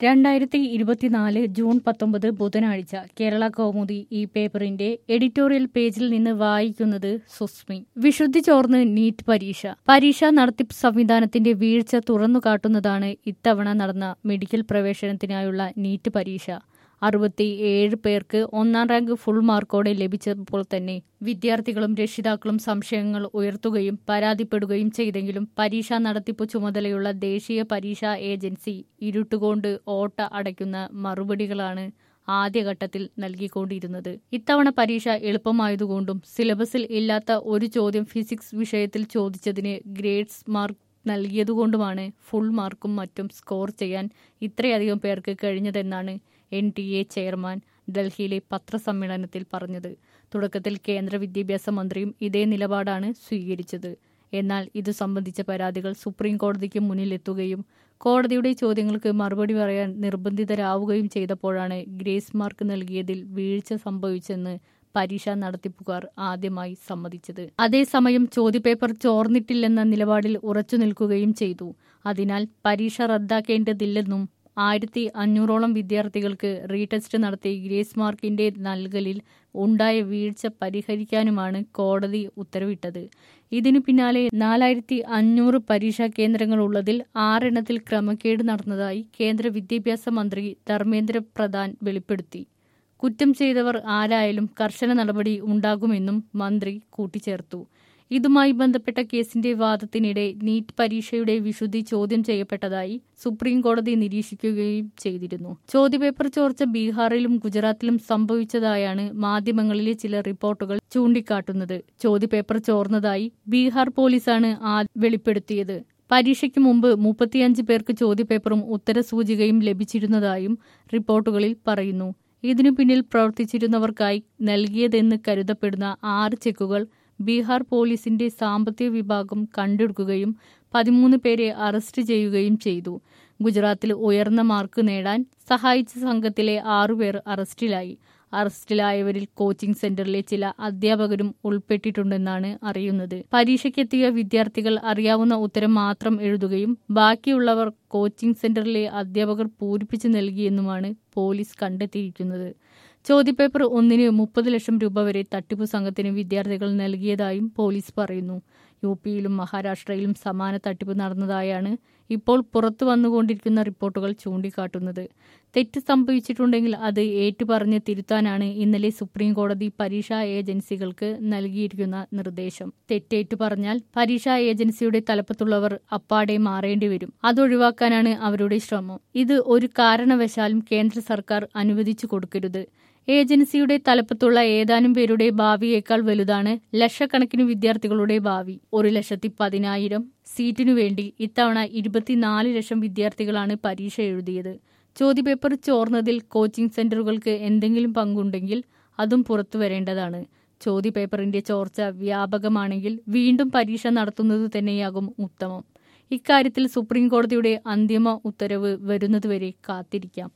രണ്ടായിരത്തി ഇരുപത്തിനാല് ജൂൺ പത്തൊമ്പത് ബുധനാഴ്ച കേരള കൗമുദി ഈ പേപ്പറിന്റെ എഡിറ്റോറിയൽ പേജിൽ നിന്ന് വായിക്കുന്നത് സുസ്മി വിശുദ്ധി ചോർന്ന് നീറ്റ് പരീക്ഷ പരീക്ഷാ നടത്തിപ്പ് സംവിധാനത്തിന്റെ വീഴ്ച തുറന്നു കാട്ടുന്നതാണ് ഇത്തവണ നടന്ന മെഡിക്കൽ പ്രവേശനത്തിനായുള്ള നീറ്റ് പരീക്ഷ അറുപത്തി ഏഴ് പേർക്ക് ഒന്നാം റാങ്ക് ഫുൾ മാർക്കോടെ ലഭിച്ചപ്പോൾ തന്നെ വിദ്യാർത്ഥികളും രക്ഷിതാക്കളും സംശയങ്ങൾ ഉയർത്തുകയും പരാതിപ്പെടുകയും ചെയ്തെങ്കിലും പരീക്ഷാ നടത്തിപ്പ് ചുമതലയുള്ള ദേശീയ പരീക്ഷാ ഏജൻസി ഇരുട്ടുകൊണ്ട് ഓട്ട അടയ്ക്കുന്ന മറുപടികളാണ് ആദ്യഘട്ടത്തിൽ നൽകിക്കൊണ്ടിരുന്നത് ഇത്തവണ പരീക്ഷ എളുപ്പമായതുകൊണ്ടും സിലബസിൽ ഇല്ലാത്ത ഒരു ചോദ്യം ഫിസിക്സ് വിഷയത്തിൽ ചോദിച്ചതിന് ഗ്രേഡ്സ് മാർക്ക് നൽകിയതുകൊണ്ടുമാണ് ഫുൾ മാർക്കും മറ്റും സ്കോർ ചെയ്യാൻ ഇത്രയധികം പേർക്ക് കഴിഞ്ഞതെന്നാണ് എൻ ടി എ ചെയർമാൻ ഡൽഹിയിലെ പത്രസമ്മേളനത്തിൽ പറഞ്ഞത് തുടക്കത്തിൽ കേന്ദ്ര വിദ്യാഭ്യാസ മന്ത്രിയും ഇതേ നിലപാടാണ് സ്വീകരിച്ചത് എന്നാൽ ഇത് സംബന്ധിച്ച പരാതികൾ സുപ്രീം കോടതിക്ക് മുന്നിലെത്തുകയും കോടതിയുടെ ചോദ്യങ്ങൾക്ക് മറുപടി പറയാൻ നിർബന്ധിതരാവുകയും ചെയ്തപ്പോഴാണ് ഗ്രേസ് മാർക്ക് നൽകിയതിൽ വീഴ്ച സംഭവിച്ചെന്ന് പരീക്ഷാ നടത്തിപ്പുകാർ ആദ്യമായി സമ്മതിച്ചത് അതേസമയം ചോദ്യപേപ്പർ ചോർന്നിട്ടില്ലെന്ന നിലപാടിൽ ഉറച്ചു നിൽക്കുകയും ചെയ്തു അതിനാൽ പരീക്ഷ റദ്ദാക്കേണ്ടതില്ലെന്നും ആയിരത്തി അഞ്ഞൂറോളം വിദ്യാർത്ഥികൾക്ക് റീടെസ്റ്റ് നടത്തി ഗ്രേസ് മാർക്കിന്റെ നൽകലിൽ ഉണ്ടായ വീഴ്ച പരിഹരിക്കാനുമാണ് കോടതി ഉത്തരവിട്ടത് ഇതിനു പിന്നാലെ നാലായിരത്തി അഞ്ഞൂറ് പരീക്ഷാ കേന്ദ്രങ്ങൾ ഉള്ളതിൽ ആറെണ്ണത്തിൽ ക്രമക്കേട് നടന്നതായി കേന്ദ്ര വിദ്യാഭ്യാസ മന്ത്രി ധർമ്മേന്ദ്ര പ്രധാൻ വെളിപ്പെടുത്തി കുറ്റം ചെയ്തവർ ആരായാലും കർശന നടപടി ഉണ്ടാകുമെന്നും മന്ത്രി കൂട്ടിച്ചേർത്തു ഇതുമായി ബന്ധപ്പെട്ട കേസിന്റെ വാദത്തിനിടെ നീറ്റ് പരീക്ഷയുടെ വിശുദ്ധി ചോദ്യം ചെയ്യപ്പെട്ടതായി സുപ്രീം കോടതി നിരീക്ഷിക്കുകയും ചെയ്തിരുന്നു ചോദ്യപേപ്പർ ചോർച്ച ബീഹാറിലും ഗുജറാത്തിലും സംഭവിച്ചതായാണ് മാധ്യമങ്ങളിലെ ചില റിപ്പോർട്ടുകൾ ചൂണ്ടിക്കാട്ടുന്നത് ചോദ്യപേപ്പർ ചോർന്നതായി ബീഹാർ പോലീസാണ് ആ വെളിപ്പെടുത്തിയത് പരീക്ഷയ്ക്ക് മുമ്പ് മുപ്പത്തിയഞ്ച് പേർക്ക് ചോദ്യപേപ്പറും ഉത്തരസൂചികയും ലഭിച്ചിരുന്നതായും റിപ്പോർട്ടുകളിൽ പറയുന്നു ഇതിനു പിന്നിൽ പ്രവർത്തിച്ചിരുന്നവർക്കായി നൽകിയതെന്ന് കരുതപ്പെടുന്ന ആറ് ചെക്കുകൾ ബീഹാർ പോലീസിന്റെ സാമ്പത്തിക വിഭാഗം കണ്ടെടുക്കുകയും പതിമൂന്ന് പേരെ അറസ്റ്റ് ചെയ്യുകയും ചെയ്തു ഗുജറാത്തിൽ ഉയർന്ന മാർക്ക് നേടാൻ സഹായിച്ച സംഘത്തിലെ ആറുപേർ അറസ്റ്റിലായി അറസ്റ്റിലായവരിൽ കോച്ചിംഗ് സെന്ററിലെ ചില അധ്യാപകരും ഉൾപ്പെട്ടിട്ടുണ്ടെന്നാണ് അറിയുന്നത് പരീക്ഷയ്ക്കെത്തിയ വിദ്യാർത്ഥികൾ അറിയാവുന്ന ഉത്തരം മാത്രം എഴുതുകയും ബാക്കിയുള്ളവർ കോച്ചിംഗ് സെന്ററിലെ അധ്യാപകർ പൂരിപ്പിച്ചു നൽകിയെന്നുമാണ് പോലീസ് കണ്ടെത്തിയിരിക്കുന്നത് ചോദ്യപേപ്പർ ഒന്നിന് മുപ്പത് ലക്ഷം രൂപ വരെ തട്ടിപ്പു സംഘത്തിന് വിദ്യാർത്ഥികൾ നൽകിയതായും പോലീസ് പറയുന്നു യു പിയിലും മഹാരാഷ്ട്രയിലും സമാന തട്ടിപ്പ് നടന്നതായാണ് ഇപ്പോൾ പുറത്തു വന്നുകൊണ്ടിരിക്കുന്ന റിപ്പോർട്ടുകൾ ചൂണ്ടിക്കാട്ടുന്നത് തെറ്റ് സംഭവിച്ചിട്ടുണ്ടെങ്കിൽ അത് ഏറ്റുപറഞ്ഞ് തിരുത്താനാണ് ഇന്നലെ സുപ്രീം കോടതി പരീക്ഷാ ഏജൻസികൾക്ക് നൽകിയിരിക്കുന്ന നിർദ്ദേശം തെറ്റേറ്റു പറഞ്ഞാൽ പരീക്ഷാ ഏജൻസിയുടെ തലപ്പത്തുള്ളവർ അപ്പാടെ മാറേണ്ടി വരും അതൊഴിവാക്കാനാണ് അവരുടെ ശ്രമം ഇത് ഒരു കാരണവശാലും കേന്ദ്ര സർക്കാർ അനുവദിച്ചു കൊടുക്കരുത് ഏജൻസിയുടെ തലപ്പത്തുള്ള ഏതാനും പേരുടെ ഭാവിയേക്കാൾ വലുതാണ് ലക്ഷക്കണക്കിന് വിദ്യാർത്ഥികളുടെ ഭാവി ഒരു ലക്ഷത്തി പതിനായിരം സീറ്റിനു വേണ്ടി ഇത്തവണ ഇരുപത്തിനാല് ലക്ഷം വിദ്യാർത്ഥികളാണ് പരീക്ഷ എഴുതിയത് ചോദ്യപേപ്പർ ചോർന്നതിൽ കോച്ചിംഗ് സെന്ററുകൾക്ക് എന്തെങ്കിലും പങ്കുണ്ടെങ്കിൽ അതും പുറത്തു വരേണ്ടതാണ് ചോദ്യപേപ്പറിന്റെ ചോർച്ച വ്യാപകമാണെങ്കിൽ വീണ്ടും പരീക്ഷ നടത്തുന്നത് തന്നെയാകും ഉത്തമം ഇക്കാര്യത്തിൽ സുപ്രീം കോടതിയുടെ അന്തിമ ഉത്തരവ് വരുന്നതുവരെ കാത്തിരിക്കാം